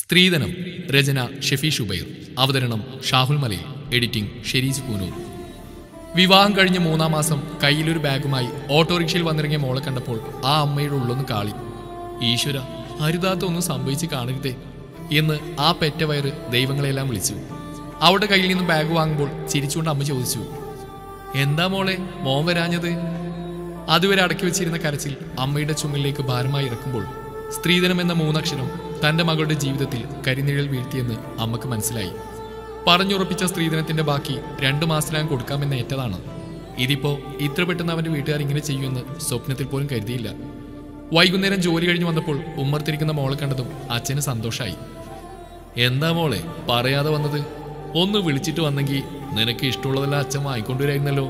സ്ത്രീധനം രചന ഷെഫി ഷുബൈർ അവതരണം ഷാഹുൽ മലയിൽ എഡിറ്റിംഗ് ഷെരീജ് പൂനൂർ വിവാഹം കഴിഞ്ഞ മൂന്നാം മാസം കയ്യിലൊരു ബാഗുമായി ഓട്ടോറിക്ഷയിൽ വന്നിറങ്ങിയ മോളെ കണ്ടപ്പോൾ ആ അമ്മയുടെ ഉള്ളൊന്ന് കാളി ഈശ്വര അരുതാത്ത ഒന്നും സംഭവിച്ച് കാണരുതേ എന്ന് ആ പെറ്റ വയറ് ദൈവങ്ങളെല്ലാം വിളിച്ചു അവളുടെ കയ്യിൽ നിന്ന് ബാഗ് വാങ്ങുമ്പോൾ ചിരിച്ചുകൊണ്ട് അമ്മ ചോദിച്ചു എന്താ മോളെ മോൻ വരാഞ്ഞത് അതുവരെ അടക്കി വെച്ചിരുന്ന കരച്ചിൽ അമ്മയുടെ ചുമലിലേക്ക് ഭാരമായി ഇറക്കുമ്പോൾ സ്ത്രീധനം എന്ന മൂന്നക്ഷരം തന്റെ മകളുടെ ജീവിതത്തിൽ കരിനിഴൽ വീഴ്ത്തിയെന്ന് അമ്മക്ക് മനസ്സിലായി പറഞ്ഞുറപ്പിച്ച സ്ത്രീധനത്തിന്റെ ബാക്കി രണ്ടു മാസത്തിനകം കൊടുക്കാമെന്ന് ഏറ്റതാണ് ഇതിപ്പോ ഇത്ര പെട്ടെന്ന് അവന്റെ വീട്ടുകാർ ഇങ്ങനെ ചെയ്യുമെന്ന് സ്വപ്നത്തിൽ പോലും കരുതിയില്ല വൈകുന്നേരം ജോലി കഴിഞ്ഞ് വന്നപ്പോൾ ഉമ്മർത്തിരിക്കുന്ന മോളെ കണ്ടതും അച്ഛന് സന്തോഷായി എന്താ മോളെ പറയാതെ വന്നത് ഒന്ന് വിളിച്ചിട്ട് വന്നെങ്കിൽ നിനക്ക് ഇഷ്ടമുള്ളതെല്ലാം അച്ഛൻ വാങ്ങിക്കൊണ്ടുവരായിരുന്നല്ലോ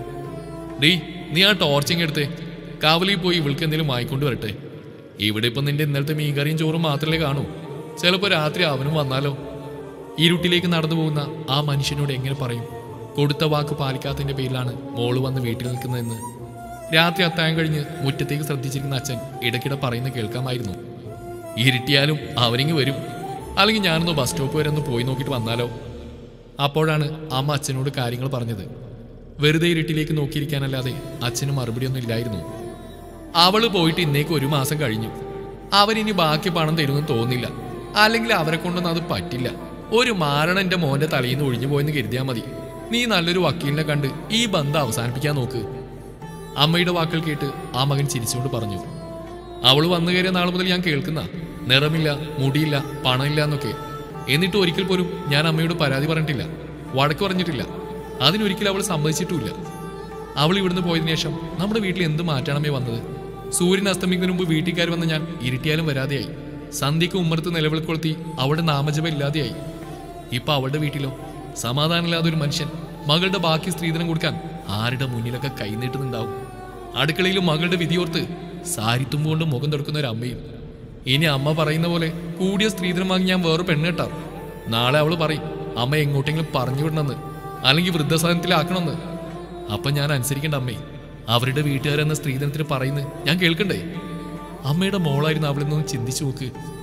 ഡീ നീ ആ ടോർച്ചിങ് എടുത്തേ കാവലിൽ പോയി ഇവൾക്ക് എന്തെങ്കിലും വാങ്ങിക്കൊണ്ട് വരട്ടെ ഇവിടെ ഇപ്പം നിന്റെ ഇന്നലത്തെ മീൻകറിയും ചോറും മാത്രമേ കാണൂ ചിലപ്പോൾ രാത്രി അവനും വന്നാലോ ഇരുട്ടിലേക്ക് നടന്നു പോകുന്ന ആ മനുഷ്യനോട് എങ്ങനെ പറയും കൊടുത്ത വാക്ക് പാലിക്കാത്തതിന്റെ പേരിലാണ് മോള് വന്ന് വീട്ടിൽ നിൽക്കുന്നതെന്ന് രാത്രി അത്തായം കഴിഞ്ഞ് മുറ്റത്തേക്ക് ശ്രദ്ധിച്ചിരിക്കുന്ന അച്ഛൻ ഇടയ്ക്കിടെ പറയുന്ന കേൾക്കാമായിരുന്നു ഇരുട്ടിയാലും അവനിങ്ങ് വരും അല്ലെങ്കിൽ ഞാനൊന്ന് ബസ് സ്റ്റോപ്പ് വരെ ഒന്ന് പോയി നോക്കിയിട്ട് വന്നാലോ അപ്പോഴാണ് അമ്മ അച്ഛനോട് കാര്യങ്ങൾ പറഞ്ഞത് വെറുതെ ഇരുട്ടിലേക്ക് നോക്കിയിരിക്കാനല്ലാതെ അച്ഛന് മറുപടിയൊന്നും ഇല്ലായിരുന്നു അവള് പോയിട്ട് ഇന്നേക്ക് ഒരു മാസം കഴിഞ്ഞു അവരിനി ബാക്കി പണം തരുമെന്ന് തോന്നില്ല അല്ലെങ്കിൽ അവരെ കൊണ്ടൊന്നും അത് പറ്റില്ല ഒരു മാരണം എന്റെ മോന്റെ തലയിൽ നിന്ന് ഒഴിഞ്ഞു പോയെന്ന് കരുതിയാൽ മതി നീ നല്ലൊരു വക്കീലിനെ കണ്ട് ഈ ബന്ധം അവസാനിപ്പിക്കാൻ നോക്ക് അമ്മയുടെ വാക്കുകൾ കേട്ട് ആ മകൻ ചിരിച്ചുകൊണ്ട് പറഞ്ഞു അവൾ വന്നു കയറിയ നാൾ മുതൽ ഞാൻ കേൾക്കുന്ന നിറമില്ല മുടിയില്ല പണമില്ല എന്നൊക്കെ എന്നിട്ട് ഒരിക്കൽ പോലും ഞാൻ അമ്മയോട് പരാതി പറഞ്ഞിട്ടില്ല വഴക്ക് പറഞ്ഞിട്ടില്ല അതിനൊരിക്കലും അവൾ സമ്മതിച്ചിട്ടുമില്ല അവൾ ഇവിടുന്ന് പോയതിനു ശേഷം നമ്മുടെ വീട്ടിൽ എന്ത് മാറ്റാണമേ വന്നത് സൂര്യൻ അസ്തമിക്കുന്നതിന് മുമ്പ് വീട്ടിൽ വന്ന ഞാൻ ഇരുട്ടിയാലും വരാതെയായി സന്ധ്യക്ക് ഉമ്മർത്ത് നിലവിളി കൊളുത്തി അവളുടെ നാമജപം ഇല്ലാതെയായി ഇപ്പൊ അവളുടെ വീട്ടിലോ സമാധാനമില്ലാതെ ഒരു മനുഷ്യൻ മകളുടെ ബാക്കി സ്ത്രീധനം കൊടുക്കാൻ ആരുടെ മുന്നിലൊക്കെ കൈനീട്ടുന്നുണ്ടാവും അടുക്കളയിലും മകളുടെ വിധിയോർത്ത് സാരിത്തുമ്പ് കൊണ്ട് മുഖം തുറക്കുന്ന ഒരു അമ്മയും ഇനി അമ്മ പറയുന്ന പോലെ കൂടിയ സ്ത്രീധനം വാങ്ങി ഞാൻ വേറെ പെണ്ണ് കേട്ടാ നാളെ അവള് പറയും അമ്മ എങ്ങോട്ടെങ്കിലും പറഞ്ഞു വിടണമെന്ന് അല്ലെങ്കിൽ വൃദ്ധസാധനത്തിലാക്കണമെന്ന് അപ്പൊ ഞാൻ അനുസരിക്കേണ്ട അമ്മേ അവരുടെ വീട്ടുകാരെന്ന സ്ത്രീധനത്തിന് പറയുന്നത് ഞാൻ കേൾക്കണ്ടേ അമ്മയുടെ മോളായിരുന്നു അവളെന്നൊന്ന് ചിന്തിച്ചു നോക്ക്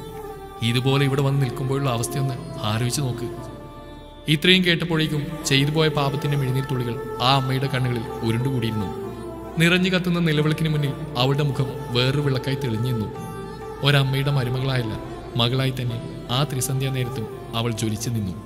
ഇതുപോലെ ഇവിടെ വന്ന് നിൽക്കുമ്പോഴുള്ള അവസ്ഥയൊന്ന് ആലോചിച്ച് നോക്ക് ഇത്രയും കേട്ടപ്പോഴേക്കും ചെയ്തു പോയ പാപത്തിന്റെ മിഴിനീർ തുള്ളികൾ ആ അമ്മയുടെ കണ്ണുകളിൽ ഉരുണ്ടുകൂടിയിരുന്നു നിറഞ്ഞു കത്തുന്ന നിലവിളക്കിന് മുന്നിൽ അവളുടെ മുഖം വേറൊരു വിളക്കായി തെളിഞ്ഞു നിന്നു ഒരമ്മയുടെ മരുമകളായല്ല മകളായി തന്നെ ആ ത്രിസന്ധ്യാ നേരത്തും അവൾ ജ്വലിച്ചു നിന്നു